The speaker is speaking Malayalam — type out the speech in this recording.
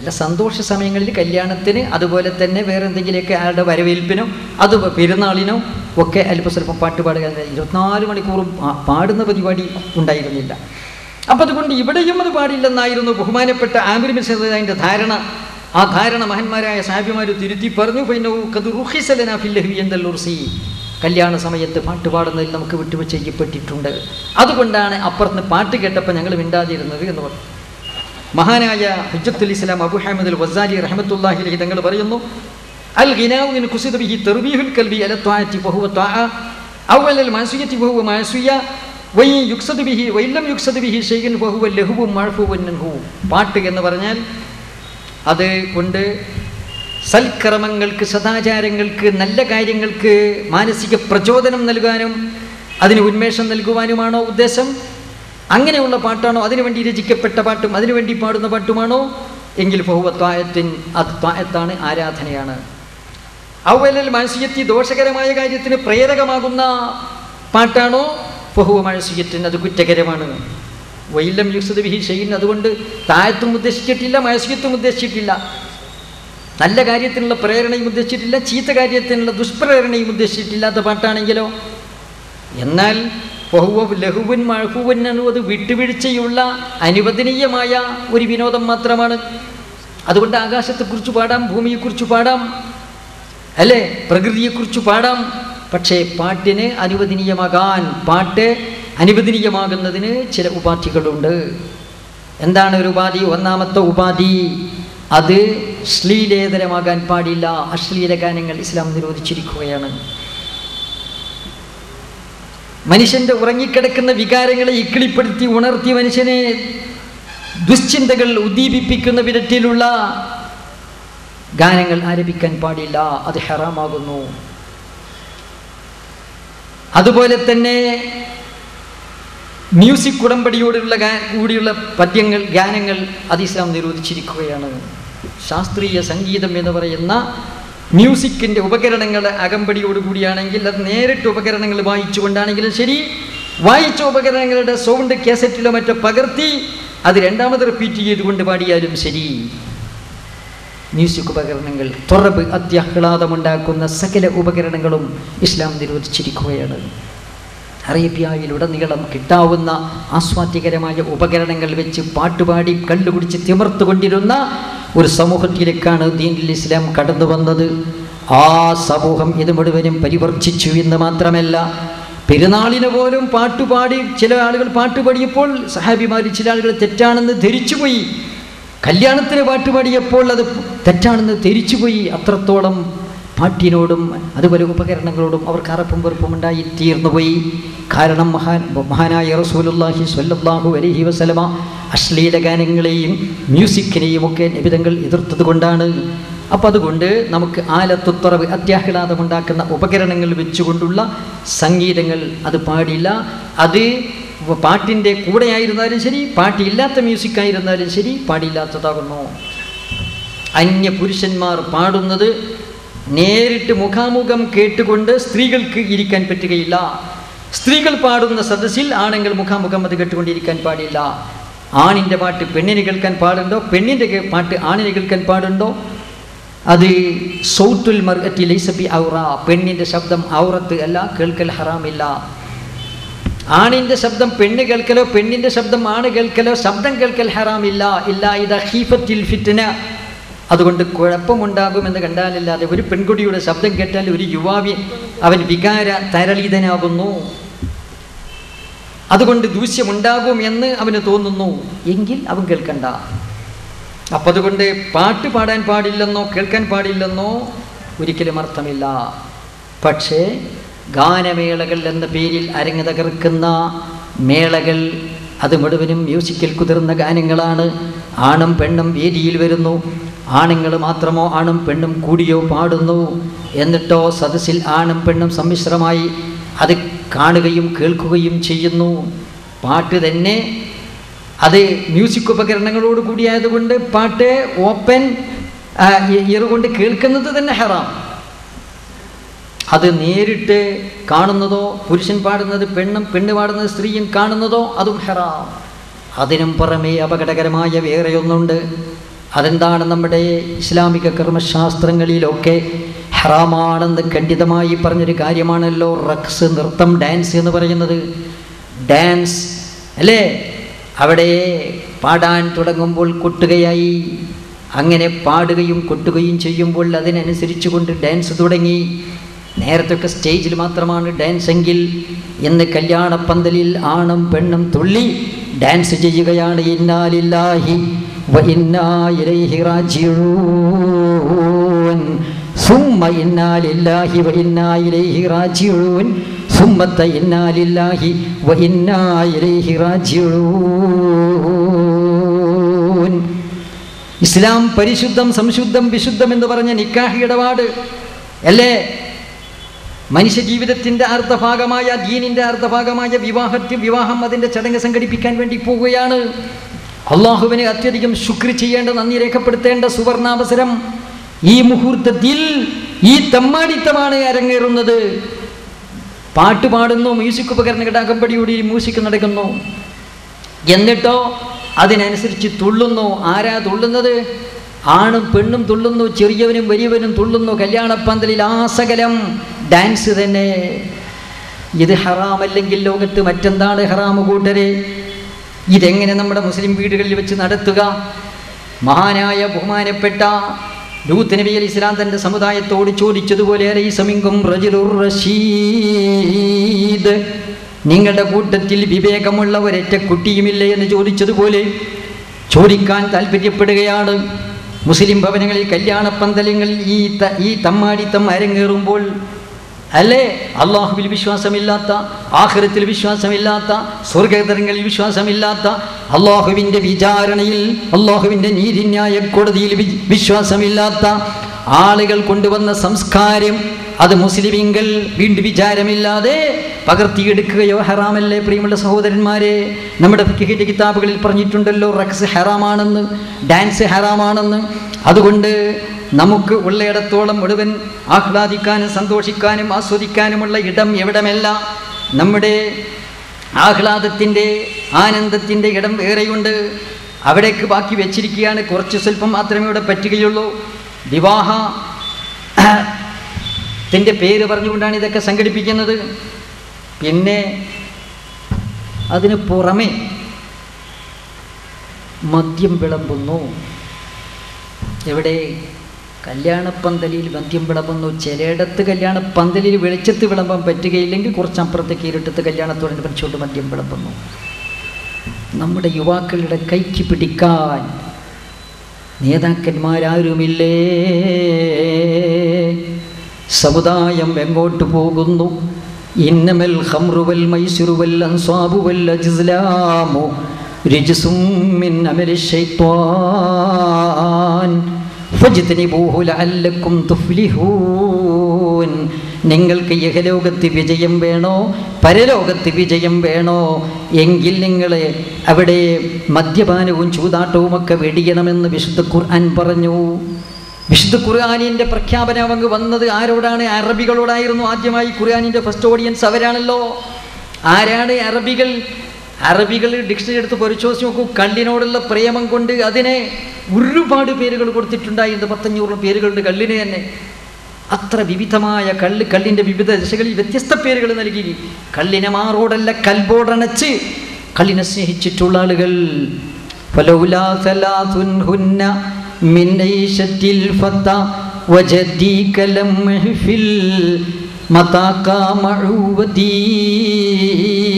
അല്ല സന്തോഷ സമയങ്ങളിൽ കല്യാണത്തിന് അതുപോലെ തന്നെ വേറെ എന്തെങ്കിലുമൊക്കെ ആളുടെ വരവേൽപ്പിനോ അത് പെരുന്നാളിനോ ഒക്കെ അല്പം സ്വല്പം പാട്ട് പാടുക ഇരുപത്തിനാല് മണിക്കൂറും പാ- പാടുന്ന പരിപാടി ഉണ്ടായിരുന്നില്ല അപ്പം അതുകൊണ്ട് ഇവിടെയും അത് പാടില്ലെന്നായിരുന്നു ബഹുമാനപ്പെട്ട ആമിർ മിസ്രതിൻ്റെ ധാരണ ആ ധാരണ മഹന്മാരായ സാഹിബിമാർ തിരുത്തി പറഞ്ഞു പിന്നെ കത് റുഹിസലന ഫില്ലഹി എന്തല്ലുർസി കല്യാണ സമയത്ത് പാട്ട് പാടുന്നതിൽ നമുക്ക് വിട്ടുവീഴ്ച ചെയ്യപ്പെട്ടിട്ടുണ്ട് അതുകൊണ്ടാണ് അപ്പുറത്ത് പാട്ട് കേട്ടപ്പോൾ ഞങ്ങൾ മിണ്ടാതിരുന്നത് എന്ന് പറഞ്ഞു മഹാനായ ഹുജ്ജത്തുൽ ഇസ്ലാം അബു ഹാമിദ് അൽ വസാലി റഹ്മത്തുല്ലാഹി അലൈഹി തങ്ങൾ പറയുന്നു അൽ ഗിനാവുവിന് കുസിദ ബിഹി തെർബീഹുൽ കൽബി അല ത്വാഅത്തി വഹുവ ത്വാഅ അവൽ അൽ മാസിയത്തി വഹുവ മാസിയ വൈ യുക്സദ് ബിഹി വൈലം യുക്സദ് ബിഹി ഷൈഖൻ വഹുവ ലഹുവും മഴഫുവൻ പാട്ട് എന്ന് പറഞ്ഞാൽ അത് കൊണ്ട് സൽക്കർമ്മങ്ങൾക്ക് സദാചാരങ്ങൾക്ക് നല്ല കാര്യങ്ങൾക്ക് മാനസിക പ്രചോദനം നൽകാനും അതിന് ഉന്മേഷം നൽകുവാനുമാണോ ഉദ്ദേശം അങ്ങനെയുള്ള പാട്ടാണോ അതിനുവേണ്ടി രചിക്കപ്പെട്ട പാട്ടും അതിനുവേണ്ടി പാടുന്ന പാട്ടുമാണോ എങ്കിൽ ബഹുവ ത്വായത്തിൻ അത് ത്വായത്താണ് ആരാധനയാണ് ഔവലൽ മാനസികത്തി ദോഷകരമായ കാര്യത്തിന് പ്രേരകമാകുന്ന പാട്ടാണോ ബഹുവ മാനസികത്തിന് അത് കുറ്റകരമാണ് വൈലം യുക്സത് വിഹി ഷെയ്ൻ അതുകൊണ്ട് താഴത്തും ഉദ്ദേശിച്ചിട്ടില്ല മാനസികത്വം ഉദ്ദേശിച്ചിട്ടില്ല നല്ല കാര്യത്തിനുള്ള പ്രേരണയും ഉദ്ദേശിച്ചിട്ടില്ല ചീത്ത കാര്യത്തിനുള്ള ദുഷ്പ്രേരണയും ഉദ്ദേശിച്ചിട്ടില്ലാത്ത പാട്ടാണെങ്കിലോ എന്നാൽ ബഹുവ ലഘുവൻ മഴഹുവൻ എന്നുള്ളത് വിട്ടുവീഴ്ചയുള്ള അനുവദനീയമായ ഒരു വിനോദം മാത്രമാണ് അതുകൊണ്ട് ആകാശത്തെക്കുറിച്ച് പാടാം ഭൂമിയെക്കുറിച്ച് പാടാം അല്ലേ പ്രകൃതിയെക്കുറിച്ച് പാടാം പക്ഷേ പാട്ടിന് അനുവദനീയമാകാൻ പാട്ട് അനുവദനീയമാകുന്നതിന് ചില ഉപാധികളുണ്ട് എന്താണ് ഒരു ഉപാധി ഒന്നാമത്തെ ഉപാധി അത് ശ്ലീലേതരമാകാൻ പാടില്ല അശ്ലീല ഗാനങ്ങൾ ഇസ്ലാം നിരോധിച്ചിരിക്കുകയാണ് മനുഷ്യന്റെ ഉറങ്ങിക്കിടക്കുന്ന വികാരങ്ങളെ ഇക്കിളിപ്പെടുത്തി ഉണർത്തി മനുഷ്യനെ ദുശ്ചിന്തകൾ ഉദ്ദീപിപ്പിക്കുന്ന വിധത്തിലുള്ള ഗാനങ്ങൾ ആരംഭിക്കാൻ പാടില്ല അത് ഹറാമാകുന്നു അതുപോലെ തന്നെ മ്യൂസിക് ഉടമ്പടിയോടുള്ള ഗാ കൂടിയുള്ള പദ്യങ്ങൾ ഗാനങ്ങൾ അത് ഇസ്ലാം നിരോധിച്ചിരിക്കുകയാണ് ശാസ്ത്രീയ സംഗീതം എന്ന് പറയുന്ന മ്യൂസിക്കിൻ്റെ ഉപകരണങ്ങൾ അകമ്പടിയോടുകൂടിയാണെങ്കിൽ അത് നേരിട്ട് ഉപകരണങ്ങൾ വായിച്ചുകൊണ്ടാണെങ്കിലും ശരി വായിച്ച ഉപകരണങ്ങളുടെ സൗണ്ട് കാസറ്റിലോ മറ്റോ പകർത്തി അത് രണ്ടാമത് റിപ്പീറ്റ് ചെയ്തുകൊണ്ട് പാടിയാലും ശരി മ്യൂസിക് ഉപകരണങ്ങൾ തുറബ് അത്യാഹ്ലാദമുണ്ടാക്കുന്ന സകല ഉപകരണങ്ങളും ഇസ്ലാം നിരോധിച്ചിരിക്കുകയാണ് അറേബ്യയിലുടനീളം കിട്ടാവുന്ന ആസ്വാദ്യകരമായ ഉപകരണങ്ങൾ വെച്ച് പാട്ടുപാടി കള്ളുകുടിച്ച് തിമർത്തുകൊണ്ടിരുന്ന ഒരു സമൂഹത്തിലേക്കാണ് ദീനിൽ ഇസ്ലാം കടന്നു വന്നത് ആ സമൂഹം ഇത് മുഴുവനും പരിവർത്തിച്ചു എന്ന് മാത്രമല്ല പെരുന്നാളിന് പോലും പാട്ടുപാടി ചില ആളുകൾ പാട്ടുപാടിയപ്പോൾ സഹാബിമാർ ചില ആളുകൾ തെറ്റാണെന്ന് ധരിച്ചുപോയി കല്യാണത്തിന് പാട്ടുപാടിയപ്പോൾ അത് തെറ്റാണെന്ന് ധരിച്ചുപോയി അത്രത്തോളം പാട്ടിനോടും അതുപോലെ ഉപകരണങ്ങളോടും അവർക്ക് അറപ്പും വെറുപ്പും ഉണ്ടായി തീർന്നുപോയി കാരണം മഹാൻ മഹാനായ റസൂലുല്ലാഹി സ്വല്ലല്ലാഹു അലൈഹി വസല്ലമ അശ്ലീല ഗാനങ്ങളെയും മ്യൂസിക്കിനെയും ഒക്കെ നിബിതങ്ങൾ എതിർത്തത് കൊണ്ടാണ് അപ്പം അതുകൊണ്ട് നമുക്ക് ആലത്തുത്തുറവ് അത്യാഹ്ലാദമുണ്ടാക്കുന്ന ഉപകരണങ്ങൾ വെച്ചുകൊണ്ടുള്ള സംഗീതങ്ങൾ അത് പാടില്ല അത് പാട്ടിൻ്റെ കൂടെയായിരുന്നാലും ശരി പാട്ടില്ലാത്ത മ്യൂസിക് ആയിരുന്നാലും ശരി പാടില്ലാത്തതാകുന്നു അന്യ പുരുഷന്മാർ പാടുന്നത് നേരിട്ട് മുഖാമുഖം കേട്ടുകൊണ്ട് സ്ത്രീകൾക്ക് ഇരിക്കാൻ പറ്റുകയില്ല സ്ത്രീകൾ പാടുന്ന സദസ്സിൽ ആണുങ്ങൾ മുഖാമുഖം അത് കേട്ടുകൊണ്ടിരിക്കാൻ പാടില്ല ആണിൻ്റെ പാട്ട് പെണ്ണിന് കേൾക്കാൻ പാടുണ്ടോ പെണ്ണിൻ്റെ കേ- പാട്ട് ആണിന് കേൾക്കാൻ പാടുണ്ടോ അത് സൗത്തുൽ മർഗത്തി ലൈസബി ഔറ പെണ്ണിൻ്റെ ശബ്ദം ഔറത്ത് അല്ല കേൾക്കൽ ഹറാമില്ല ആണിൻ്റെ ശബ്ദം പെണ്ണ് കേൾക്കലോ പെണ്ണിൻ്റെ ശബ്ദം ആണ് കേൾക്കലോ ശബ്ദം കേൾക്കൽ ഹറാമില്ല ഇല്ല ഇത് ഹീഫത്തിൽ ഫിറ്റിന അതുകൊണ്ട് കുഴപ്പമുണ്ടാകുമെന്ന് കണ്ടാലല്ലാതെ ഒരു പെൺകുട്ടിയുടെ ശബ്ദം കേട്ടാൽ ഒരു യുവാവി അവൻ വികാര തരളിതനാകുന്നു അതുകൊണ്ട് ദൂഷ്യമുണ്ടാകും എന്ന് അവന് തോന്നുന്നു എങ്കിൽ അവൻ കേൾക്കണ്ട അപ്പം അതുകൊണ്ട് പാട്ട് പാടാൻ പാടില്ലെന്നോ കേൾക്കാൻ പാടില്ലെന്നോ ഒരിക്കലും അർത്ഥമില്ല പക്ഷേ ഗാനമേളകൾ എന്ന പേരിൽ അരങ്ങ് തകർക്കുന്ന മേളകൾ അത് മുഴുവനും മ്യൂസിക്കിൽ കുതിർന്ന ഗാനങ്ങളാണ് ആണും പെണ്ണും വേദിയിൽ വരുന്നു ആണുങ്ങൾ മാത്രമോ ആണും പെണ്ണും കൂടിയോ പാടുന്നു എന്നിട്ടോ സദസ്സിൽ ആണും പെണ്ണും സമ്മിശ്രമായി അത് കാണുകയും കേൾക്കുകയും ചെയ്യുന്നു പാട്ട് തന്നെ അത് മ്യൂസിക് ഉപകരണങ്ങളോട് കൂടിയായതുകൊണ്ട് പാട്ട് ഓപ്പൻ ഇയർ കൊണ്ട് കേൾക്കുന്നത് തന്നെ ഹറാം അത് നേരിട്ട് കാണുന്നതോ പുരുഷൻ പാടുന്നത് പെണ്ണും പെണ്ണ് പാടുന്നത് സ്ത്രീയും കാണുന്നതോ അതും ഹറാം അതിനും പുറമേ അപകടകരമായ വേറെ ഒന്നുണ്ട് അതെന്താണ് നമ്മുടെ ഇസ്ലാമിക കർമ്മശാസ്ത്രങ്ങളിലൊക്കെ ഹറാമാണെന്ന് ഖണ്ഡിതമായി പറഞ്ഞൊരു കാര്യമാണല്ലോ റക്സ് നൃത്തം ഡാൻസ് എന്ന് പറയുന്നത് ഡാൻസ് അല്ലേ അവിടെ പാടാൻ തുടങ്ങുമ്പോൾ കൊട്ടുകയായി അങ്ങനെ പാടുകയും കൊട്ടുകയും ചെയ്യുമ്പോൾ അതിനനുസരിച്ച് കൊണ്ട് ഡാൻസ് തുടങ്ങി നേരത്തൊക്കെ സ്റ്റേജിൽ മാത്രമാണ് ഡാൻസ് എങ്കിൽ ഇന്ന് കല്യാണപ്പന്തലിൽ ആണും പെണ്ണും തുള്ളി ഡാൻസ് ചെയ്യുകയാണ് ഇന്നാലില്ലാഹി വ ഇന്നാ ഇലൈഹി റാജിഊൻ സുമ്മ ഇന്നാലില്ലാഹി വ ഇന്നാ ഇലൈഹി റാജിഊൻ സുമ്മത്ത ഇന്നാലില്ലാഹി വ ഇന്നാ ഇലൈഹി റാജിഊൻ ഇസ്ലാം പരിശുദ്ധം സംശുദ്ധം വിശുദ്ധം എന്ന് പറഞ്ഞ നിക്കാഹ് ഇടപാട് അല്ലേ മനുഷ്യ ജീവിതത്തിൻ്റെ അർത്ഥഭാഗമായ ദീനിൻ്റെ അർത്ഥഭാഗമായ വിവാഹത്തിൽ വിവാഹം അതിൻ്റെ ചടങ്ങ് സംഘടിപ്പിക്കാൻ വേണ്ടി പോവുകയാണ് അള്ളാഹുവിനെ അത്യധികം ശുക്രി ചെയ്യേണ്ട നന്ദി രേഖപ്പെടുത്തേണ്ട സുവർണാവസരം ഈ മുഹൂർത്തത്തിൽ ഈ തമ്മാടിത്തമാണ് അരങ്ങേറുന്നത് പാട്ട് പാടുന്നു മ്യൂസിക് ഉപകരണങ്ങളുടെ അകമ്പടിയോടെ ഈ മ്യൂസിക് നടക്കുന്നു എന്നിട്ടോ അതിനനുസരിച്ച് തുള്ളുന്നു ആരാ തുള്ളുന്നത് ആണും പെണ്ണും തുള്ളുന്നു ചെറിയവനും വലിയവനും തുള്ളുന്നു കല്യാണപ്പന്തലിൽ ആസകലം ഡാൻസ് തന്നെ ഇത് ഹറാമല്ലെങ്കിൽ ലോകത്ത് മറ്റെന്താണ് ഹറാമ് കൂട്ടരെ ഇതെങ്ങനെ നമ്മുടെ മുസ്ലിം വീടുകളിൽ വെച്ച് നടത്തുക മഹാനായ ബഹുമാനപ്പെട്ട ലൂത്ത് നബി അലി ഇസ്ലാം തൻ്റെ സമുദായത്തോട് ചോദിച്ചതുപോലെ അലൈസമിങ്കും റജുലുർ റഷീദ് നിങ്ങളുടെ കൂട്ടത്തിൽ വിവേകമുള്ള ഒരൊറ്റ കുട്ടിയുമില്ലേ എന്ന് ചോദിച്ചതുപോലെ ചോദിക്കാൻ താല്പര്യപ്പെടുകയാണ് മുസ്ലിം ഭവനങ്ങളിൽ കല്യാണപ്പന്തലങ്ങളിൽ ഈ ത- ഈ തമ്മാടിത്തം അരങ്ങേറുമ്പോൾ അല്ലേ അള്ളാഹുവിൽ വിശ്വാസമില്ലാത്ത ആഹ്റത്തിൽ വിശ്വാസമില്ലാത്ത സ്വർഗതരങ്ങളിൽ വിശ്വാസമില്ലാത്ത അള്ളാഹുവിൻ്റെ വിചാരണയിൽ അള്ളാഹുവിൻ്റെ നീതിന്യായ കോടതിയിൽ വി- വിശ്വാസമില്ലാത്ത ആളുകൾ കൊണ്ടുവന്ന സംസ്കാരം അത് മുസ്ലിമിങ്കൽ വീണ്ടും വിചാരമില്ലാതെ പകർത്തിയെടുക്കുകയോ ഹറാമല്ലേ പ്രിയമുള്ള സഹോദരന്മാരെ നമ്മുടെ ഫിഖിന്റെ കിതാബുകളിൽ പറഞ്ഞിട്ടുണ്ടല്ലോ റക്സ് ഹറാമാണെന്ന് ഡാൻസ് ഹറാമാണെന്ന് അതുകൊണ്ട് നമുക്ക് ഉള്ളയിടത്തോളം മുഴുവൻ ആഹ്ലാദിക്കാനും സന്തോഷിക്കാനും ആസ്വദിക്കാനുമുള്ള ഇടം എവിടമല്ല നമ്മുടെ ആഹ്ലാദത്തിൻ്റെ ആനന്ദത്തിൻ്റെ ഇടം വേറെയുണ്ട് അവിടേക്ക് ബാക്കി വെച്ചിരിക്കുകയാണ് കുറച്ച് സ്വല്പം മാത്രമേ ഇവിടെ പറ്റുകയുള്ളൂ വിവാഹ ത്തിൻ്റെ പേര് പറഞ്ഞുകൊണ്ടാണ് ഇതൊക്കെ സംഘടിപ്പിക്കുന്നത് പിന്നെ അതിന് പുറമെ മദ്യം വിളമ്പുന്നു എവിടെ കല്യാണപ്പന്തലിൽ മദ്യം വിളമ്പുന്നു ചിലയിടത്ത് കല്യാണപ്പന്തലിൽ വെളിച്ചത്ത് വിളമ്പാൻ പറ്റുകയില്ലെങ്കിൽ കുറച്ച് അപ്പുറത്തേക്ക് ഇരുട്ടത്ത് കല്യാണത്തോടനുബന്ധിച്ചുകൊണ്ട് മദ്യം വിളമ്പുന്നു നമ്മുടെ യുവാക്കളുടെ കൈക്ക് പിടിക്കാൻ നേതാക്കന്മാരാരുമില്ലേ സമുദായം എങ്ങോട്ട് പോകുന്നു ഇന്നമൽ ഖംറുവൽ മൈസുറുവൽ അൻസ്വാബുവൽ അജ്ലാമു രജ്സും മിൻ അമലി ശൈത്വാൻ ഫജ്തനിബൂഹു ലഅല്ലക്കും തുഫ്ലിഹൂൻ നിങ്ങൾക്ക് ഇഹലോകത്ത് വിജയം വേണോ പരലോകത്ത് വിജയം വേണോ എങ്കിൽ നിങ്ങൾ അവിടെ മദ്യപാനവും ചൂതാട്ടവുമൊക്കെ വെടിയണമെന്ന് വിശുദ്ധ ഖുർആൻ പറഞ്ഞു വിശുദ്ധ ഖുർആാനിൻ്റെ പ്രഖ്യാപനം അങ്ങ് വന്നത് ആരോടാണ് അറബികളോടായിരുന്നു ആദ്യമായി ഖുർആാനിൻ്റെ ഫസ്റ്റ് ഓഡിയൻസ് അവരാണല്ലോ ആരാണ് അറബികൾ അറബികൾ ഡിക്ഷണറി എടുത്ത് പരിശോധിച്ച് നോക്കൂ കള്ളിനോടുള്ള പ്രേമം കൊണ്ട് അതിനെ ഒരുപാട് പേരുകൾ കൊടുത്തിട്ടുണ്ടായിരുന്നു പത്തഞ്ഞൂറ് പേരുകളുണ്ട് കള്ളിന് തന്നെ അത്ര വിവിധമായ കള്ള് കള്ളിൻ്റെ വിവിധ ദിശകളിൽ വ്യത്യസ്ത പേരുകൾ നൽകി കള്ളിനെ മാറോടല്ല കൽബോടണച്ച് കള്ളിനെ സ്നേഹിച്ചിട്ടുള്ള ആളുകൾ فلولا ثلاث هن من عيشة الفتى وجديك لم يحفل متى قام عودي